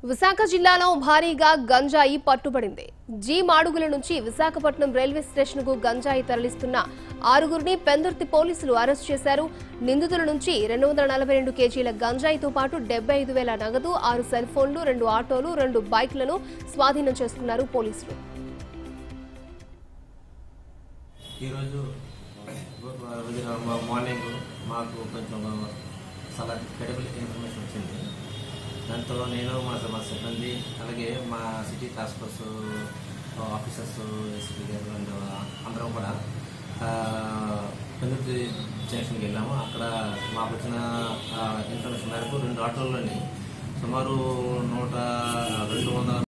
విశాఖ జిల్లాలో భారీగా గంజాయి పట్టుబడింది జీ మాడుగుల నుంచి విశాఖపట్నం రైల్వే స్టేషన్ కు గంజాయి తరలిస్తున్న ఆరుగురిని పెందుర్తి పోలీసులు అరెస్ట్ చేశారు నిందితుల నుంచి రెండు వందల నలభై రెండు కేజీల గంజాయితో పాటు డెబ్బై ఐదు వేల నగదు ఆరు సెల్ ఫోన్లు రెండు ఆటోలు రెండు బైక్లను స్వాధీనం చేసుకున్నారు పోలీసులు ఈరోజు ఉదయం మా- మార్నింగ్ మాకు కొంచెం చాలా క్రెడిబుల్ ఇన్ఫర్మేషన్ వచ్చింది దాంతో నేను మా మా సిబ్బంది అలాగే మా city task force officers SP గారు అండ్ అందరం కూడా పెందుర్తి జంక్షన్కి వెళ్ళాము అక్కడ మాకు వచ్చిన ఇన్ఫర్మేషన్ మేరకు రెండు ఆటోల్లోని సుమారు నూట రెండు వందల